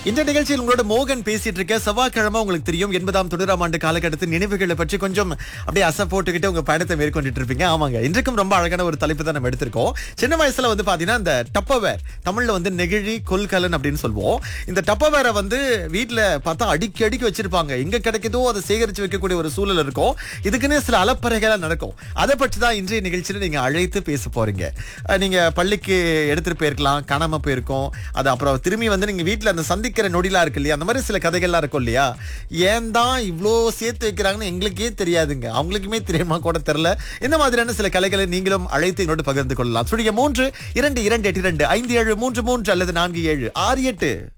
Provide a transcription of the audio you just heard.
இந்த நிகழ்ச்சியில் உங்களோட மோகன் பேசிட்டு இருக்க செவ்வாய்க்கிழமை உங்களுக்கு தெரியும் எண்பதாம் தொண்ணூறாம் ஆண்டு காலகட்டத்தின் நினைவுகளை பற்றி கொஞ்சம் அப்படியே அசை போட்டுக்கிட்டு உங்க பயணத்தை மேற்கொண்டுட்டு இருப்பீங்க ஆமாங்க இன்றைக்கும் ரொம்ப அழகான ஒரு தலைப்பு தான் நம்ம எடுத்திருக்கோம் சின்ன வயசுல வந்து பாத்தீங்கன்னா இந்த டப்பவேர் தமிழ்ல வந்து நெகிழி கொல்கலன் அப்படின்னு சொல்லுவோம் இந்த டப்பவேரை வந்து வீட்டுல பார்த்தா அடிக்கி அடிக்கி வச்சிருப்பாங்க எங்க கிடைக்குதோ அதை சேகரிச்சு வைக்கக்கூடிய ஒரு சூழல் இருக்கும் இதுக்குன்னு சில அலப்பறைகள் நடக்கும் அதை பற்றி தான் இன்றைய நிகழ்ச்சியில நீங்க அழைத்து பேச போறீங்க அஹ் நீங்க பள்ளிக்கு எடுத்துட்டு போயிருக்கலாம் காணாம போயிருக்கோம் அது அப்புறம் திரும்பி வந்து நீங்க வீட்டுல அந்த சந்திக்கிற நொடிலாம் இருக்கு இல்லையா அந்த மாதிரி சில கதைகள்லாம் இருக்கும் இல்லையா ஏன் தான் இவ்வளோ சேர்த்து வைக்கிறாங்கன்னு எங்களுக்கே தெரியாதுங்க அவங்களுக்குமே தெரியுமா கூட தெரியல இந்த மாதிரியான சில கலைகளை நீங்களும் அழைத்து எங்களோடு பகிர்ந்து கொள்ளலாம் சுழிய மூன்று இரண்டு இரண்டு எட்டு இரண்டு ஐந்து ஏழு மூன்று மூன்று அல்லது நான்கு ஏழு ஆறு எட்டு